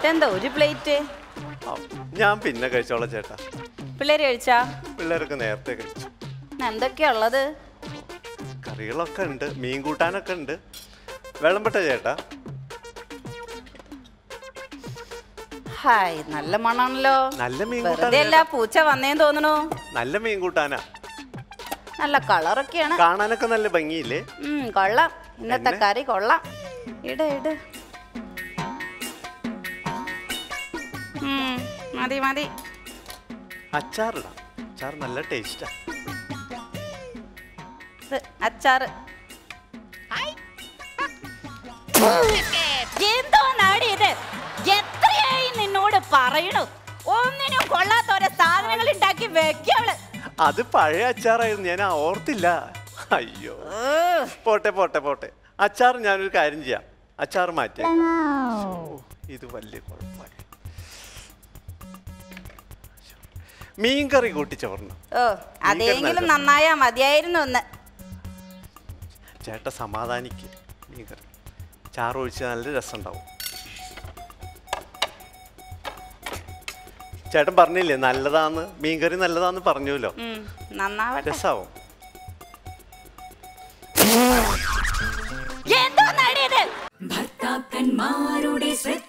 ഇതെന്താ ഒരു പ്ലേറ്റ് ആ, ഞാൻ പിന്നെ കഴിച്ചോളാം ചേട്ടാ പിള്ളേര് കഴിച്ചാ പിള്ളേരൊക്കെ നേരത്തെ കഴിച്ചു ഇന്ന് എന്തൊക്കെയാ ഉള്ളത് കറികളൊക്കെ ഉണ്ട് മീൻ കൂട്ടാനൊക്കെ ഉണ്ട് വെള്ളം പെട്ട ചേട്ടാ ഹായ് നല്ല മണാണല്ലോ നല്ല മീൻ വെറുതെ കൂട്ടാൻ അല്ല പൂച്ച വന്നേന്ന് തോന്നണു നല്ല മീൻ കൂട്ടാനാ നല്ല കളറൊക്കെയാണ് കാണാനൊക്കെ നല്ല ഭംഗിയില്ലേ ഉം കൊള്ളാം ഇന്നത്തെ എന്നെ? കറി കൊള്ളാം ഇട ഇട് ഉം, മതി മതി അച്ചാറിടാം അച്ചാർ നല്ല ടേസ്റ്റാ ഇത് അച്ചാറ് എന്തോ നാടിയത് എത്രയായി നിന്നോട് പറയണു ഒന്നിനും കൊള്ളാത്ത ഓരോ സാധനങ്ങൾ ഉണ്ടാക്കി വെക്കവള് അത് പഴയ അച്ചാറായിരുന്നു ഞാൻ ഓർത്തില്ല അയ്യോ പോട്ടെ പോട്ടെ പോട്ടെ അച്ചാർ ഞാനൊരു കാര്യം ചെയ്യാം അച്ചാർ മാറ്റി ഇത് വലിയ കുഴപ്പമായി മീൻ കറി കൂട്ടി ചോർന്നു ഓ അതെങ്കിലും നന്നായാ മതിയായിരുന്നു ഒന്ന് ചേട്ട സമാധാനിക്ക് മീൻ കറി ചാറ് ഒഴിച്ച് നല്ല രസമുണ്ടാവും ചേട്ടൻ പറഞ്ഞില്ലേ നല്ലതാന്ന് മീൻ കറി നല്ലതാന്ന് പറഞ്ഞല്ലോ ഉം, നന്നാവട്ടെ രസാവും എന്തോ നാടിയത് ഭർത്താക്കന്മാരുടെ ശ്രദ്ധ